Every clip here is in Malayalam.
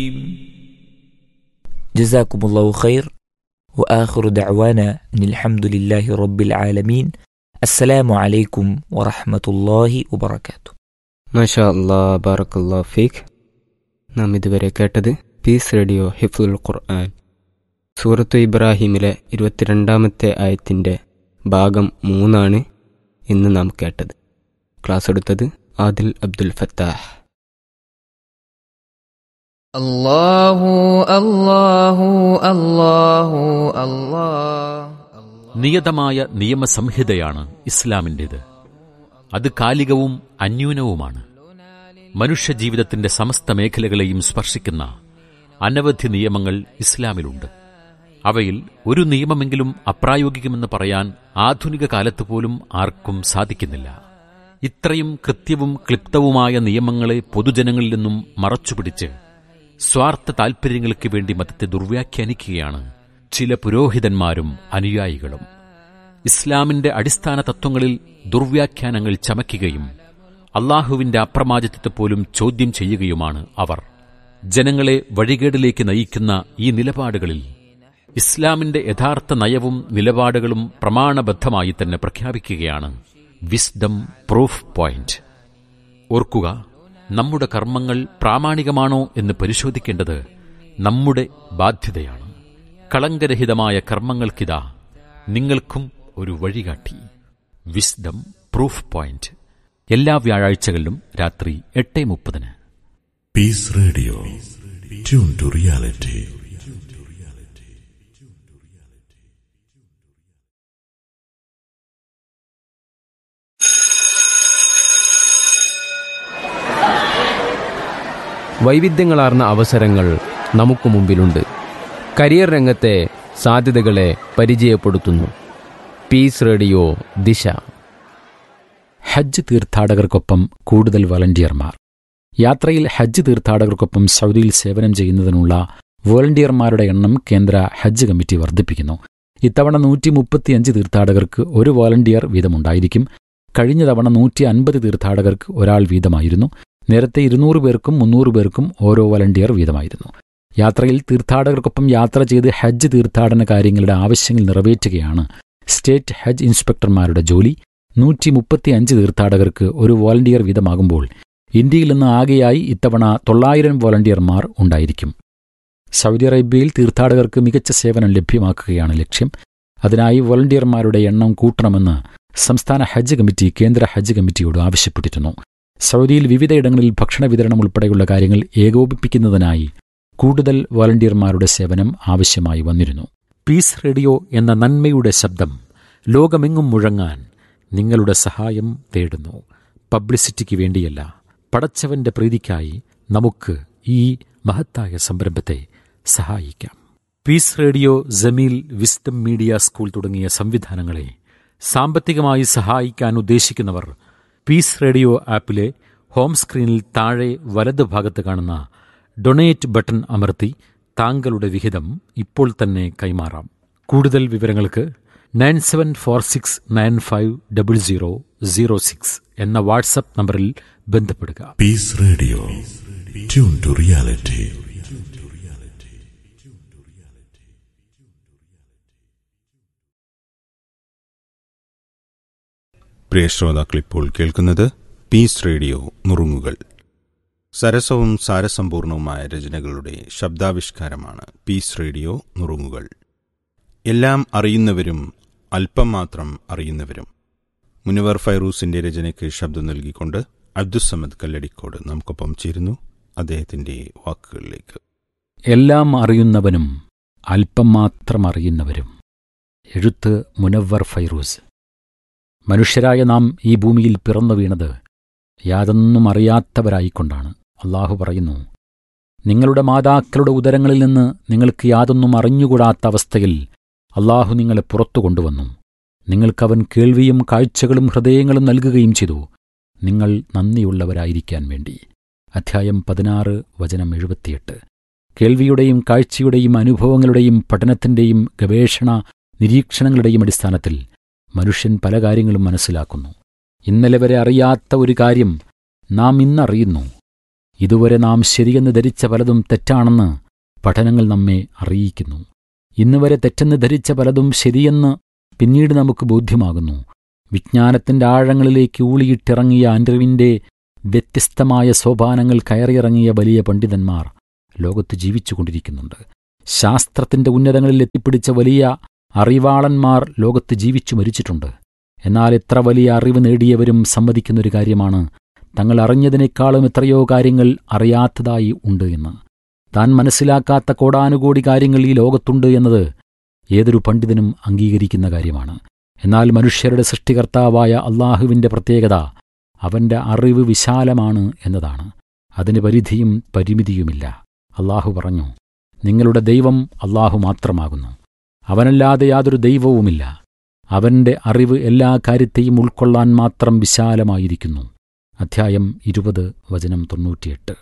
جزاكم الله خير وآخر دعوانا أن الحمد لله رب العالمين السلام عليكم ورحمة الله وبركاته മാഷാ അല്ലാ ബാറക്കല്ലാ ഫീഖ് നാം ഇതുവരെ കേട്ടത് പീസ് റേഡിയോ ഹിഫുൽ ഖുർആൻ സൂറത്തു ഇബ്രാഹിമിലെ ഇരുപത്തിരണ്ടാമത്തെ ആയത്തിൻ്റെ ഭാഗം മൂന്നാണ് ഇന്ന് നാം കേട്ടത് ക്ലാസ് എടുത്തത് ആദിൽ അബ്ദുൽ ഫത്താഹ് الله الله الله الله നിയതമായ നിയമസംഹിതയാണ് ഇസ്ലാമിൻ്റേത് അത് കാലികവും അന്യൂനവുമാണ് മനുഷ്യജീവിതത്തിന്റെ സമസ്ത മേഖലകളെയും സ്പർശിക്കുന്ന അനവധി നിയമങ്ങൾ ഇസ്ലാമിലുണ്ട് അവയിൽ ഒരു നിയമമെങ്കിലും അപ്രായോഗികമെന്ന് പറയാൻ ആധുനിക കാലത്ത് പോലും ആർക്കും സാധിക്കുന്നില്ല ഇത്രയും കൃത്യവും ക്ലിപ്തവുമായ നിയമങ്ങളെ പൊതുജനങ്ങളിൽ നിന്നും മറച്ചുപിടിച്ച് സ്വാർത്ഥ താൽപര്യങ്ങൾക്ക് വേണ്ടി മതത്തെ ദുർവ്യാഖ്യാനിക്കുകയാണ് ചില പുരോഹിതന്മാരും അനുയായികളും ഇസ്ലാമിന്റെ അടിസ്ഥാന തത്വങ്ങളിൽ ദുർവ്യാഖ്യാനങ്ങൾ ചമയ്ക്കുകയും അള്ളാഹുവിന്റെ അപ്രമാദിത്വത്തെ പോലും ചോദ്യം ചെയ്യുകയുമാണ് അവർ ജനങ്ങളെ വഴികേടിലേക്ക് നയിക്കുന്ന ഈ നിലപാടുകളിൽ ഇസ്ലാമിന്റെ യഥാർത്ഥ നയവും നിലപാടുകളും പ്രമാണബദ്ധമായി തന്നെ പ്രഖ്യാപിക്കുകയാണ് വിസ്ഡം പ്രൂഫ് പോയിന്റ് ഓർക്കുക നമ്മുടെ കർമ്മങ്ങൾ പ്രാമാണികമാണോ എന്ന് പരിശോധിക്കേണ്ടത് നമ്മുടെ ബാധ്യതയാണ് കളങ്കരഹിതമായ കർമ്മങ്ങൾക്കിതാ നിങ്ങൾക്കും ഒരു വഴികാട്ടി വിസ്ഡം പ്രൂഫ് പോയിന്റ് എല്ലാ വ്യാഴാഴ്ചകളിലും രാത്രി എട്ട് മുപ്പതിന് Peace Radio. Tune to reality. വൈവിധ്യങ്ങളാർന്ന അവസരങ്ങൾ നമുക്ക് മുമ്പിലുണ്ട് കരിയർ രംഗത്തെ സാധ്യതകളെ പരിചയപ്പെടുത്തുന്നു പീസ് റേഡിയോ ദിശ ഹജ്ജ് തീർത്ഥാടകർക്കൊപ്പം കൂടുതൽ വളണ്ടിയർമാർ യാത്രയിൽ ഹജ്ജ് തീർത്ഥാടകർക്കൊപ്പം സൗദിയിൽ സേവനം ചെയ്യുന്നതിനുള്ള വോളണ്ടിയർമാരുടെ എണ്ണം കേന്ദ്ര ഹജ്ജ് കമ്മിറ്റി വർദ്ധിപ്പിക്കുന്നു ഇത്തവണ നൂറ്റി മുപ്പത്തിയഞ്ച് തീർത്ഥാടകർക്ക് ഒരു വോളണ്ടിയർ വീതമുണ്ടായിരിക്കും കഴിഞ്ഞ തവണ നൂറ്റി അൻപത് തീർത്ഥാടകർക്ക് ഒരാൾ വീതമായിരുന്നു നേരത്തെ ഇരുന്നൂറ് പേർക്കും മുന്നൂറ് പേർക്കും ഓരോ വോളണ്ടിയർ വീതമായിരുന്നു യാത്രയിൽ തീർത്ഥാടകർക്കൊപ്പം യാത്ര ചെയ്ത് ഹജ്ജ് തീർത്ഥാടന കാര്യങ്ങളുടെ ആവശ്യങ്ങൾ നിറവേറ്റുകയാണ് സ്റ്റേറ്റ് ഹജ്ജ് ഇൻസ്പെക്ടർമാരുടെ ജോലി നൂറ്റി മുപ്പത്തിയഞ്ച് തീർത്ഥാടകർക്ക് ഒരു വോളണ്ടിയർ വീതമാകുമ്പോൾ ഇന്ത്യയിൽ നിന്ന് ആകെയായി ഇത്തവണ തൊള്ളായിരം വോളണ്ടിയർമാർ ഉണ്ടായിരിക്കും സൗദി അറേബ്യയിൽ തീർത്ഥാടകർക്ക് മികച്ച സേവനം ലഭ്യമാക്കുകയാണ് ലക്ഷ്യം അതിനായി വോളണ്ടിയർമാരുടെ എണ്ണം കൂട്ടണമെന്ന് സംസ്ഥാന ഹജ്ജ് കമ്മിറ്റി കേന്ദ്ര ഹജ്ജ് കമ്മിറ്റിയോട് ആവശ്യപ്പെട്ടിരുന്നു സൗദിയിൽ വിവിധയിടങ്ങളിൽ ഭക്ഷണ വിതരണം ഉൾപ്പെടെയുള്ള കാര്യങ്ങൾ ഏകോപിപ്പിക്കുന്നതിനായി കൂടുതൽ വോളണ്ടിയർമാരുടെ സേവനം ആവശ്യമായി വന്നിരുന്നു പീസ് റേഡിയോ എന്ന നന്മയുടെ ശബ്ദം ലോകമെങ്ങും മുഴങ്ങാൻ നിങ്ങളുടെ സഹായം തേടുന്നു പബ്ലിസിറ്റിക്ക് വേണ്ടിയല്ല പടച്ചവന്റെ പ്രീതിക്കായി നമുക്ക് ഈ മഹത്തായ സംരംഭത്തെ സഹായിക്കാം peace radio Jameel wisdom media school തുടങ്ങിയ സംവിധാനങ്ങളെ സാമ്പത്തികമായി സഹായിക്കാൻ ഉദ്ദേശിക്കുന്നവർ പീസ് റേഡിയോ ആപ്പിലെ ഹോം സ്ക്രീനിൽ താഴെ വലത് ഭാഗത്ത് കാണുന്ന ഡൊണേറ്റ് ബട്ടൺ അമർത്തി താങ്കളുടെ വിഹിതം ഇപ്പോൾ തന്നെ കൈമാറാം കൂടുതൽ വിവരങ്ങൾക്ക് nine seven four six nine five double zero zero six എന്ന വാട്സപ്പ് നമ്പറിൽ ബന്ധപ്പെടുക Peace Radio. Tune to reality. പ്രിയ ശ്രോതാക്കളിപ്പോൾ കേൾക്കുന്നത് പീസ് റേഡിയോ നുറുങ്ങുകൾ സരസവും സാരസമ്പൂർണവുമായ രചനകളുടെ ശബ്ദാവിഷ്കാരമാണ് പീസ് റേഡിയോ നുറുങ്ങുകൾ എല്ലാം അറിയുന്നവരും അല്പം മാത്രം അറിയുന്നവരും മുനവർ ഫൈറൂസിന്റെ രചനയ്ക്ക് ശബ്ദം നൽകിക്കൊണ്ട് അബ്ദുസമദ് കല്ലടിക്കോട് നമുക്കൊപ്പം ചേരുന്നു അദ്ദേഹത്തിന്റെ വാക്കുകളിലേക്ക് എല്ലാം അറിയുന്നവനും അല്പം മാത്രം അറിയുന്നവരും എഴുത്ത് മുനവ്വർ ഫൈറൂസ് മനുഷ്യരായ നാം ഈ ഭൂമിയിൽ പിറന്നു വീണത് യാതൊന്നും അറിയാത്തവരായിക്കൊണ്ടാണ് അള്ളാഹു പറയുന്നു നിങ്ങളുടെ മാതാക്കളുടെ ഉദരങ്ങളിൽ നിന്ന് നിങ്ങൾക്ക് യാതൊന്നും അറിഞ്ഞുകൂടാത്ത അവസ്ഥയിൽ അള്ളാഹു നിങ്ങളെ പുറത്തു കൊണ്ടുവന്നു നിങ്ങൾക്കവൻ കേൾവിയും കാഴ്ചകളും ഹൃദയങ്ങളും നൽകുകയും ചെയ്തു നിങ്ങൾ നന്ദിയുള്ളവരായിരിക്കാൻ വേണ്ടി അധ്യായം പതിനാറ് വചനം എഴുപത്തിയെട്ട് കേൾവിയുടെയും കാഴ്ചയുടെയും അനുഭവങ്ങളുടെയും പഠനത്തിന്റെയും ഗവേഷണ നിരീക്ഷണങ്ങളുടെയും അടിസ്ഥാനത്തിൽ മനുഷ്യൻ പല കാര്യങ്ങളും മനസ്സിലാക്കുന്നു ഇന്നലെ വരെ അറിയാത്ത ഒരു കാര്യം നാം ഇന്നറിയുന്നു ഇതുവരെ നാം ശരിയെന്ന് ധരിച്ച പലതും തെറ്റാണെന്ന് പഠനങ്ങൾ നമ്മെ അറിയിക്കുന്നു ഇന്നുവരെ തെറ്റെന്ന് ധരിച്ച പലതും ശരിയെന്ന് പിന്നീട് നമുക്ക് ബോധ്യമാകുന്നു വിജ്ഞാനത്തിന്റെ ആഴങ്ങളിലേക്ക് ഊളിയിട്ടിറങ്ങിയ അറിവിന്റെ വ്യത്യസ്തമായ സോപാനങ്ങൾ കയറിയിറങ്ങിയ വലിയ പണ്ഡിതന്മാർ ലോകത്ത് ജീവിച്ചുകൊണ്ടിരിക്കുന്നുണ്ട് ശാസ്ത്രത്തിന്റെ ഉന്നതങ്ങളിൽ എത്തിപ്പിടിച്ച വലിയ അറിവാളന്മാർ ലോകത്ത് ജീവിച്ചു മരിച്ചിട്ടുണ്ട് എന്നാൽ എത്ര വലിയ അറിവ് നേടിയവരും സമ്മതിക്കുന്നൊരു കാര്യമാണ് തങ്ങൾ അറിഞ്ഞതിനേക്കാളും എത്രയോ കാര്യങ്ങൾ അറിയാത്തതായി ഉണ്ട് എന്ന് താൻ മനസ്സിലാക്കാത്ത കോടാനുകോടി കാര്യങ്ങൾ ഈ ലോകത്തുണ്ട് എന്നത് ഏതൊരു പണ്ഡിതനും അംഗീകരിക്കുന്ന കാര്യമാണ് എന്നാൽ മനുഷ്യരുടെ സൃഷ്ടികർത്താവായ അള്ളാഹുവിന്റെ പ്രത്യേകത അവന്റെ അറിവ് വിശാലമാണ് എന്നതാണ് അതിന് പരിധിയും പരിമിതിയുമില്ല അള്ളാഹു പറഞ്ഞു നിങ്ങളുടെ ദൈവം അള്ളാഹു മാത്രമാകുന്നു അവനല്ലാതെ യാതൊരു ദൈവവുമില്ല അവന്റെ അറിവ് എല്ലാ കാര്യത്തെയും ഉൾക്കൊള്ളാൻ മാത്രം വിശാലമായിരിക്കുന്നു അധ്യായം ഇരുപത് വചനം തൊണ്ണൂറ്റിയെട്ട്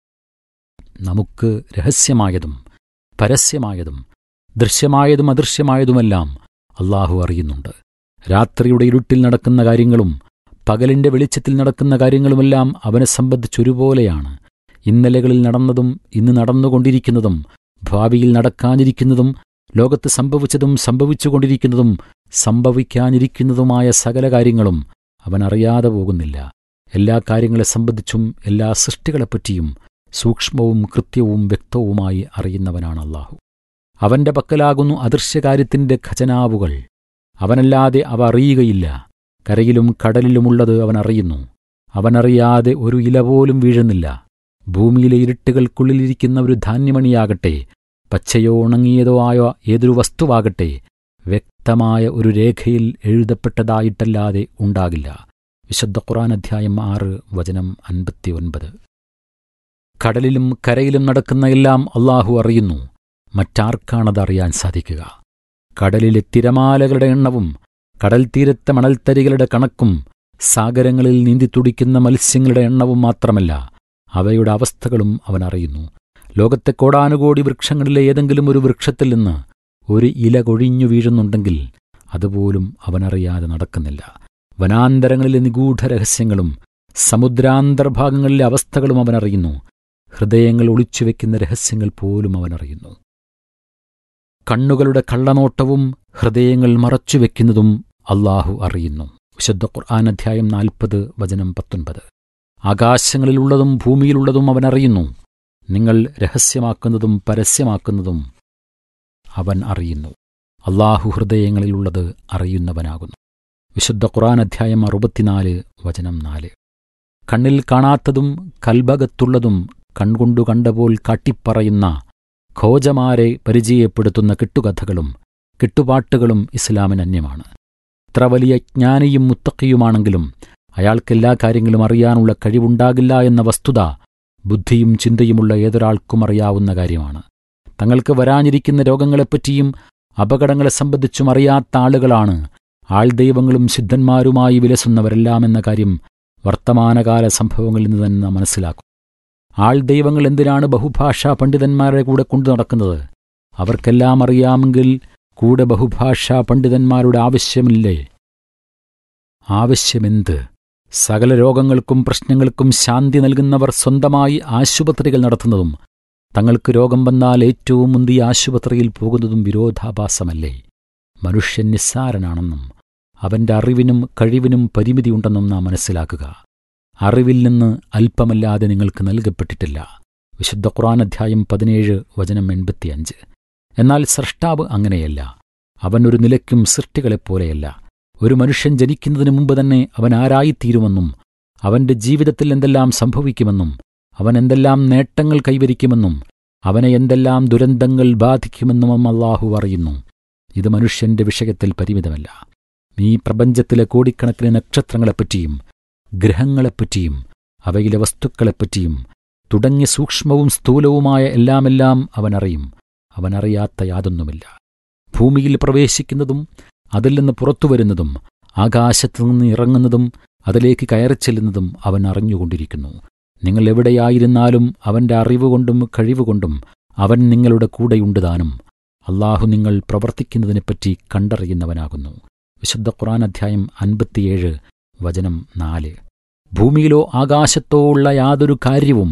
നമുക്ക് രഹസ്യമായതും പരസ്യമായതും ദൃശ്യമായതും അദൃശ്യമായതുമെല്ലാം അള്ളാഹു അറിയുന്നുണ്ട് രാത്രിയുടെ ഇരുട്ടിൽ നടക്കുന്ന കാര്യങ്ങളും പകലിന്റെ വെളിച്ചത്തിൽ നടക്കുന്ന കാര്യങ്ങളുമെല്ലാം അവനെ സംബന്ധിച്ചൊരുപോലെയാണ് ഇന്നലകളിൽ നടന്നതും ഇന്ന് നടന്നുകൊണ്ടിരിക്കുന്നതും ഭാവിയിൽ നടക്കാനിരിക്കുന്നതും ലോകത്ത് സംഭവിച്ചതും സംഭവിച്ചുകൊണ്ടിരിക്കുന്നതും സംഭവിക്കാനിരിക്കുന്നതുമായ സകല കാര്യങ്ങളും അവൻ അറിയാതെ പോകുന്നില്ല എല്ലാ കാര്യങ്ങളെ സംബന്ധിച്ചും എല്ലാ സൃഷ്ടികളെപ്പറ്റിയും സൂക്ഷ്മവും കൃത്യവും വ്യക്തവുമായി അറിയുന്നവനാണ് അള്ളാഹു അവന്റെ പക്കലാകുന്നു അദൃശ്യകാര്യത്തിന്റെ ഖജനാവുകൾ അവനല്ലാതെ അവ അറിയുകയില്ല കരയിലും കടലിലുമുള്ളത് അവൻ അറിയുന്നു അവനറിയാതെ ഒരു ഇല പോലും വീഴുന്നില്ല ഭൂമിയിലെ ഇരുട്ടുകൾക്കുള്ളിലിരിക്കുന്ന ഒരു ധാന്യമണിയാകട്ടെ പച്ചയോ ഉണങ്ങിയതോ ആയ ഏതൊരു വസ്തുവാകട്ടെ വ്യക്തമായ ഒരു രേഖയിൽ എഴുതപ്പെട്ടതായിട്ടല്ലാതെ ഉണ്ടാകില്ല വിശുദ്ധ ഖുറാൻ അധ്യായം ആറ് വചനം അൻപത്തിയൊൻപത് കടലിലും കരയിലും നടക്കുന്ന എല്ലാം അള്ളാഹു അറിയുന്നു മറ്റാർക്കാണത് അറിയാൻ സാധിക്കുക കടലിലെ തിരമാലകളുടെ എണ്ണവും കടൽ തീരത്തെ മണൽത്തരികളുടെ കണക്കും സാഗരങ്ങളിൽ നീന്തിത്തുടിക്കുന്ന മത്സ്യങ്ങളുടെ എണ്ണവും മാത്രമല്ല അവയുടെ അവസ്ഥകളും അവൻ അറിയുന്നു ലോകത്തെ കോടാനുകോടി വൃക്ഷങ്ങളിലെ ഏതെങ്കിലും ഒരു വൃക്ഷത്തിൽ നിന്ന് ഒരു ഇല കൊഴിഞ്ഞു വീഴുന്നുണ്ടെങ്കിൽ അതുപോലും അവനറിയാതെ നടക്കുന്നില്ല വനാന്തരങ്ങളിലെ നിഗൂഢ രഹസ്യങ്ങളും സമുദ്രാന്തർഭാഗങ്ങളിലെ അവസ്ഥകളും അവനറിയുന്നു ഹൃദയങ്ങൾ ഒളിച്ചുവെക്കുന്ന രഹസ്യങ്ങൾ പോലും അവനറിയുന്നു കണ്ണുകളുടെ കള്ളനോട്ടവും ഹൃദയങ്ങൾ മറച്ചുവെക്കുന്നതും അള്ളാഹു അറിയുന്നു വിശുദ്ധ ഖുർആൻ അധ്യായം നാൽപ്പത് വചനം പത്തൊൻപത് ആകാശങ്ങളിലുള്ളതും ഭൂമിയിലുള്ളതും അവനറിയുന്നു നിങ്ങൾ രഹസ്യമാക്കുന്നതും പരസ്യമാക്കുന്നതും അവൻ അറിയുന്നു അള്ളാഹു ഹൃദയങ്ങളിലുള്ളത് അറിയുന്നവനാകുന്നു വിശുദ്ധ ഖുർആൻ അധ്യായം അറുപത്തിനാല് വചനം നാല് കണ്ണിൽ കാണാത്തതും കൽഭകത്തുള്ളതും കൺകൊണ്ടു കണ്ടപോൽ കാട്ടിപ്പറയുന്ന ഖോജമാരെ പരിചയപ്പെടുത്തുന്ന കെട്ടുകഥകളും കെട്ടുപാട്ടുകളും ഇസ്ലാമിന് അന്യമാണ് ഇത്ര വലിയ ജ്ഞാനിയും മുത്തക്കിയുമാണെങ്കിലും അയാൾക്കെല്ലാ കാര്യങ്ങളും അറിയാനുള്ള കഴിവുണ്ടാകില്ല എന്ന വസ്തുത ബുദ്ധിയും ചിന്തയുമുള്ള ഏതൊരാൾക്കും അറിയാവുന്ന കാര്യമാണ് തങ്ങൾക്ക് വരാനിരിക്കുന്ന രോഗങ്ങളെപ്പറ്റിയും അപകടങ്ങളെ സംബന്ധിച്ചും അറിയാത്ത ആളുകളാണ് ആൾദൈവങ്ങളും സിദ്ധന്മാരുമായി വിലസുന്നവരെല്ലാം എന്ന കാര്യം വർത്തമാനകാല സംഭവങ്ങളിൽ നിന്ന് തന്നെ മനസ്സിലാക്കും ആൾദൈവങ്ങൾ എന്തിനാണ് ബഹുഭാഷാ പണ്ഡിതന്മാരെ കൂടെ കൊണ്ടു നടക്കുന്നത് അവർക്കെല്ലാം അറിയാമെങ്കിൽ കൂടെ ബഹുഭാഷാ പണ്ഡിതന്മാരുടെ ആവശ്യമില്ലേ ആവശ്യമെന്ത് സകല രോഗങ്ങൾക്കും പ്രശ്നങ്ങൾക്കും ശാന്തി നൽകുന്നവർ സ്വന്തമായി ആശുപത്രികൾ നടത്തുന്നതും തങ്ങൾക്ക് രോഗം വന്നാൽ ഏറ്റവും മുന്തിയ ആശുപത്രിയിൽ പോകുന്നതും വിരോധാഭാസമല്ലേ മനുഷ്യൻ നിസ്സാരനാണെന്നും അവന്റെ അറിവിനും കഴിവിനും പരിമിതിയുണ്ടെന്നും നാം മനസ്സിലാക്കുക അറിവിൽ നിന്ന് അല്പമല്ലാതെ നിങ്ങൾക്ക് നൽകപ്പെട്ടിട്ടില്ല വിശുദ്ധ ഖുർആൻ അധ്യായം പതിനേഴ് വചനം എൺപത്തിയഞ്ച് എന്നാൽ സൃഷ്ടാവ് അങ്ങനെയല്ല അവൻ ഒരു നിലയ്ക്കും സൃഷ്ടികളെപ്പോലെയല്ല ഒരു മനുഷ്യൻ ജനിക്കുന്നതിന് മുമ്പ് തന്നെ അവൻ ആരായിത്തീരുമെന്നും അവന്റെ ജീവിതത്തിൽ എന്തെല്ലാം സംഭവിക്കുമെന്നും അവൻ എന്തെല്ലാം നേട്ടങ്ങൾ കൈവരിക്കുമെന്നും അവനെ എന്തെല്ലാം ദുരന്തങ്ങൾ ബാധിക്കുമെന്നും അള്ളാഹു അറിയുന്നു ഇത് മനുഷ്യന്റെ വിഷയത്തിൽ പരിമിതമല്ല ഈ പ്രപഞ്ചത്തിലെ കോടിക്കണക്കിന് നക്ഷത്രങ്ങളെപ്പറ്റിയും ഗ്രഹങ്ങളെപ്പറ്റിയും അവയിലെ വസ്തുക്കളെപ്പറ്റിയും തുടങ്ങിയ സൂക്ഷ്മവും സ്ഥൂലവുമായ എല്ലാമെല്ലാം അവനറിയും അവനറിയാത്ത യാതൊന്നുമില്ല ഭൂമിയിൽ പ്രവേശിക്കുന്നതും അതിൽ നിന്ന് പുറത്തുവരുന്നതും ആകാശത്തു നിന്ന് ഇറങ്ങുന്നതും അതിലേക്ക് കയറിച്ചെല്ലുന്നതും അവൻ അറിഞ്ഞുകൊണ്ടിരിക്കുന്നു നിങ്ങൾ എവിടെയായിരുന്നാലും അവന്റെ അറിവുകൊണ്ടും കഴിവുകൊണ്ടും അവൻ നിങ്ങളുടെ കൂടെയുണ്ട് താനും അള്ളാഹു നിങ്ങൾ പ്രവർത്തിക്കുന്നതിനെപ്പറ്റി കണ്ടറിയുന്നവനാകുന്നു വിശുദ്ധ ഖുർആൻ അധ്യായം അൻപത്തിയേഴ് വചനം നാല് ഭൂമിയിലോ ആകാശത്തോ ഉള്ള യാതൊരു കാര്യവും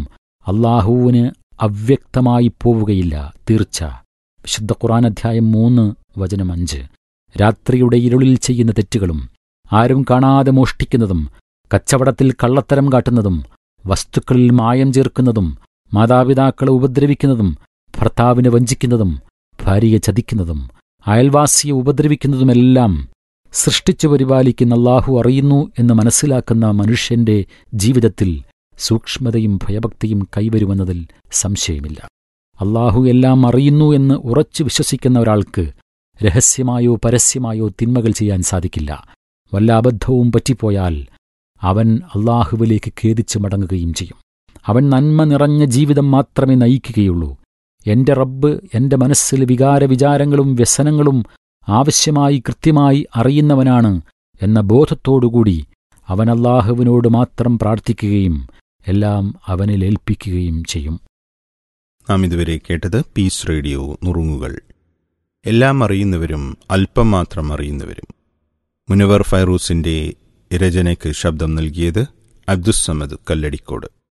അള്ളാഹുവിന് അവ്യക്തമായി പോവുകയില്ല തീർച്ച വിശുദ്ധ ഖുർആൻ അധ്യായം മൂന്ന് വചനം അഞ്ച് രാത്രിയുടെ ഇരുളിൽ ചെയ്യുന്ന തെറ്റുകളും ആരും കാണാതെ മോഷ്ടിക്കുന്നതും കച്ചവടത്തിൽ കള്ളത്തരം കാട്ടുന്നതും വസ്തുക്കളിൽ മായം ചേർക്കുന്നതും മാതാപിതാക്കളെ ഉപദ്രവിക്കുന്നതും ഭർത്താവിനെ വഞ്ചിക്കുന്നതും ഭാര്യയെ ചതിക്കുന്നതും അയൽവാസിയെ ഉപദ്രവിക്കുന്നതുമെല്ലാം സൃഷ്ടിച്ചു പരിപാലിക്കുന്ന അള്ളാഹു അറിയുന്നു എന്ന് മനസ്സിലാക്കുന്ന മനുഷ്യന്റെ ജീവിതത്തിൽ സൂക്ഷ്മതയും ഭയഭക്തിയും കൈവരുമെന്നതിൽ സംശയമില്ല അള്ളാഹു എല്ലാം അറിയുന്നു എന്ന് ഉറച്ചു വിശ്വസിക്കുന്ന ഒരാൾക്ക് രഹസ്യമായോ പരസ്യമായോ തിന്മകൾ ചെയ്യാൻ സാധിക്കില്ല വല്ല അബദ്ധവും പറ്റിപ്പോയാൽ അവൻ അള്ളാഹുവിലേക്ക് ഖേദിച്ച് മടങ്ങുകയും ചെയ്യും അവൻ നന്മ നിറഞ്ഞ ജീവിതം മാത്രമേ നയിക്കുകയുള്ളൂ എന്റെ റബ്ബ് എന്റെ മനസ്സിലെ വികാര വിചാരങ്ങളും വ്യസനങ്ങളും ആവശ്യമായി കൃത്യമായി അറിയുന്നവനാണ് എന്ന ബോധത്തോടുകൂടി അവൻ അള്ളാഹുവിനോട് മാത്രം പ്രാർത്ഥിക്കുകയും എല്ലാം അവനിൽ ഏൽപ്പിക്കുകയും ചെയ്യും നാം ഇതുവരെ കേട്ടത് പീസ് റേഡിയോ നുറുങ്ങുകൾ എല്ലാം അറിയുന്നവരും അല്പം മാത്രം അറിയുന്നവരും മുനവർ ഫൈറൂസിന്റെ രചനയ്ക്ക് ശബ്ദം നൽകിയത് അബ്ദുസ്സമദ് കല്ലടിക്കോട്